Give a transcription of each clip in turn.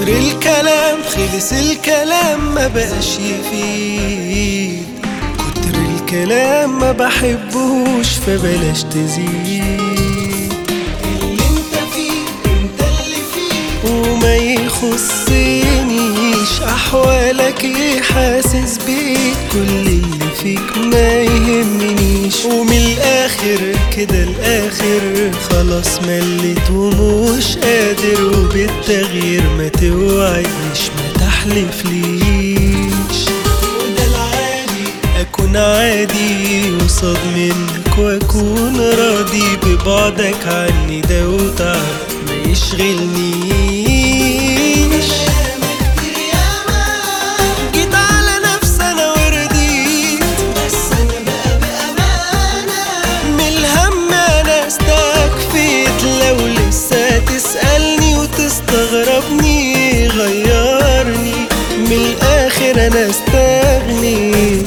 كتر الكلام خلص الكلام ما بقاش يفيد كتر الكلام ما بحبهوش فبلاش تزيد اللي انت فيه انت اللي فيه وما يخصنيش احوالك ايه حاسس بيه كل اللي فيك ما يهمنيش ومن الاخر كده الاخر خلاص مليت ومش قادر وبالتغيير ما توعدنيش ما تحلفليش وده العادي اكون عادي قصاد منك واكون راضي ببعدك عني ده وتعب ما يشغلنيش جيت على نفسي انا ورضيت بس انا بقى بامانه من الهم انا استكفيت لو لسه تسالني وتستغربني غيرني من الاخر انا استغنيت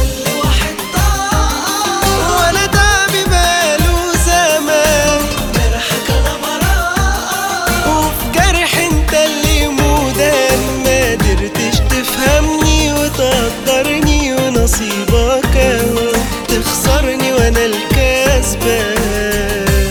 وانا تعبي باله زمان جرحك انا براءة وفي جرح انت اللي مودان ما قدرتش تفهمني وتقدرني ونصيبك اهو تخسرني وانا الكسبان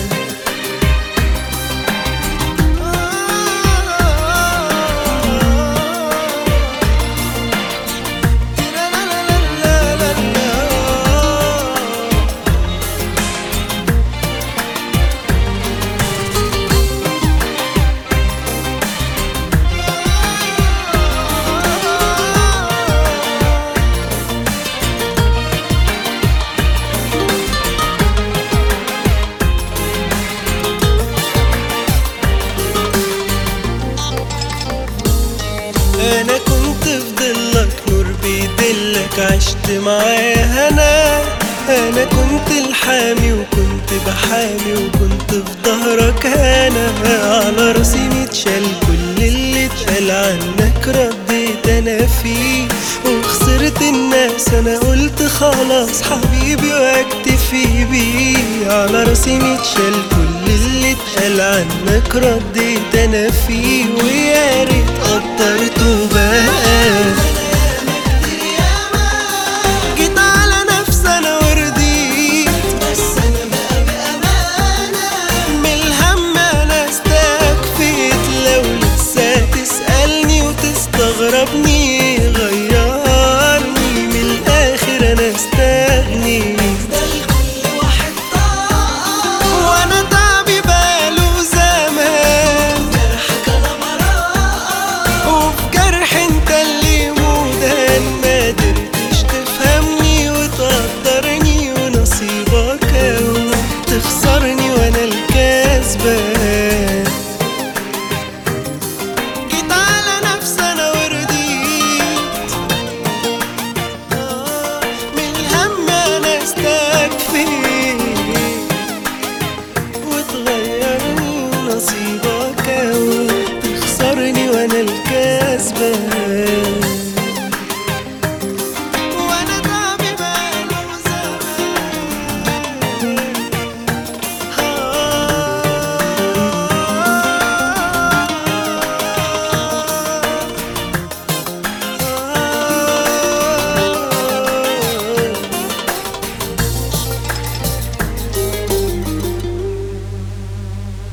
انا كنت في ضلك نور بيدلك عشت معاه انا انا كنت الحامي وكنت بحامي وكنت في ظهرك انا على راسي متشال كل اللي اتقال عنك رديت انا فيه وخسرت الناس انا قلت خلاص حبيبي واكتفي بيه على راسي متشال كل اللي اتقال عنك رديت انا فيه ويا ريت قدرته